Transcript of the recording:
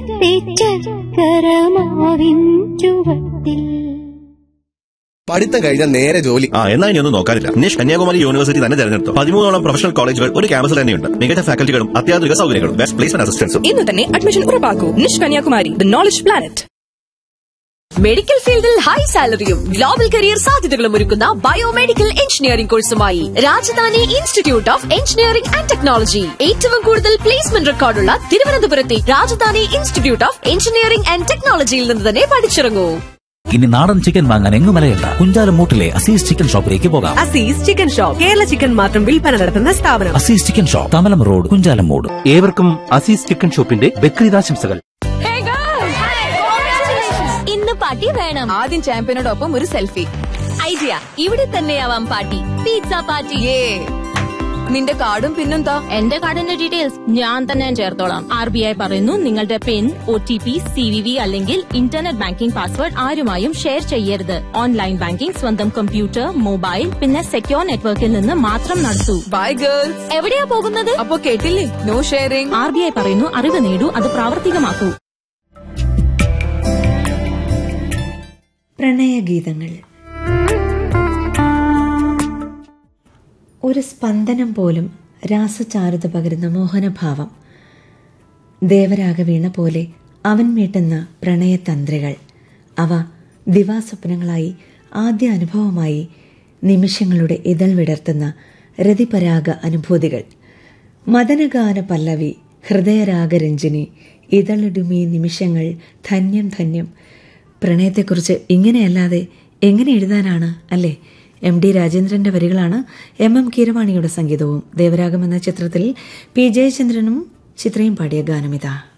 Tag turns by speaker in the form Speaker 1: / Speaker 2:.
Speaker 1: ചക്കരമാവിൻ ചുവട്ടിൽ
Speaker 2: പഠിത്തം കഴിഞ്ഞാൽ നേരെ ജോലി
Speaker 3: ആ എന്നാ ഇനി ഒന്നും നോക്കാനില്ല നിഷ് കന്യാകുമാരി യൂണിവേഴ്സിറ്റി തന്നെ തെരഞ്ഞെടുത്തു പതിമൂന്നോളം പ്രൊഫഷണൽ കോളേജുകൾ ഒരു ക്യാമ്പസിൽ തന്നെയുണ്ട് മികച്ച ഫാക്കൽറ്റികളും അത്യാധുനിക സൗകര്യങ്ങളും ബെസ്റ്റ് പ്ലേസ്മെന്റ് അസിസ്റ്റൻസും
Speaker 4: ഇന്ന് തന്നെ അഡ്മിഷൻ ഉറപ്പാക്കൂ നിഷ് Kanyakumari the knowledge planet medical ഫീൽഡിൽ ഹൈ സാലറിയും ഗ്ലോബൽ കരിയർ സാധ്യതകളും ഒരുക്കുന്ന ബയോമെഡിക്കൽ എഞ്ചിനീയറിംഗ് കോഴ്സുമായി Rajadhani institute of engineering and technology ഏറ്റവും കൂടുതൽ പ്ലേസ്മെന്റ് റെക്കോർഡുള്ള തിരുവനന്തപുരത്തെ Rajadhani institute of engineering and ടെക്നോളജിയിൽ നിന്ന് തന്നെ പഠിച്ചിറങ്ങൂ
Speaker 5: ഇനി നാടൻ ചിക്കൻ വാങ്ങാൻ എങ്ങും മലയണ്ട കുഞ്ചാലമൂട്ടിലെ അസീസ് ചിക്കൻ ഷോപ്പിലേക്ക് പോകാം
Speaker 4: Aziz chicken shop Kerala chicken മാത്രം വിൽപ്പന നടത്തുന്ന സ്ഥാപനം
Speaker 5: Aziz chicken shop Thamalam road Kunchalamoodu
Speaker 6: ഏവർക്കും അസീസ് ചിക്കൻ ഷോപ്പിന്റെ ബക്രീദാശംസകൾ
Speaker 7: ഇന്ന് പാർട്ടി വേണം
Speaker 4: ആദ്യം ചാമ്പ്യനോടൊപ്പം ഒരു സെൽഫി
Speaker 7: ഐഡിയ ഇവിടെ തന്നെയാവാം പാർട്ടി പിസ്സ പാർട്ടി
Speaker 4: ഏ നിന്റെ കാർഡും പിന്നെന്താ
Speaker 7: എന്റെ കാർഡിന്റെ ഡീറ്റെയിൽസ് ഞാൻ തന്നെ ചേർത്തോളാം ആർ ബി ഐ പറയുന്നു നിങ്ങളുടെ PIN O T P C V V അല്ലെങ്കിൽ ഇന്റർനെറ്റ് ബാങ്കിംഗ് പാസ്വേഡ് ആരുമായും ഷെയർ ചെയ്യരുത് ഓൺലൈൻ ബാങ്കിംഗ് സ്വന്തം കമ്പ്യൂട്ടർ മൊബൈൽ പിന്നെ സെക്യോർ നെറ്റ്വർക്കിൽ നിന്ന് മാത്രം നടത്തൂ
Speaker 4: ബൈ ഗേൾസ്
Speaker 7: എവിടെയാ പോകുന്നത്
Speaker 4: അപ്പൊ കേട്ടില്ലേ no sharing
Speaker 7: R B I പറയുന്നു അറിവ് നേടൂ അത് പ്രാവർത്തികമാക്കൂ
Speaker 8: പ്രണയഗീതങ്ങൾ ഒരു സ്പന്ദനം പോലും രാസചാരുത പകരുന്ന മോഹനഭാവം ദേവരാഗ വീണ പോലെ അവൻ മീട്ടുന്ന പ്രണയതന്ത്രികൾ അവ ദിവാസ്വപ്നങ്ങളായി ആദ്യ അനുഭവമായി നിമിഷങ്ങളുടെ ഇതൾ വിടർത്തുന്ന രതിപരാഗ അനുഭൂതികൾ മദനഗാന പല്ലവി ഹൃദയരാഗരഞ്ജിനി ഇതളിടുമീ നിമിഷങ്ങൾ ധന്യം ധന്യം പ്രണയത്തെക്കുറിച്ച് ഇങ്ങനെയല്ലാതെ എങ്ങനെ എഴുതാനാണ് അല്ലേ എം ഡി രാജേന്ദ്രന്റെ വരികളാണ് എം എം കീരവാണിയുടെ സംഗീതവും ദേവരാഗം എന്ന ചിത്രത്തിൽ പി ജയചന്ദ്രനും ചിത്രയും പാടിയ ഗാനമിതാ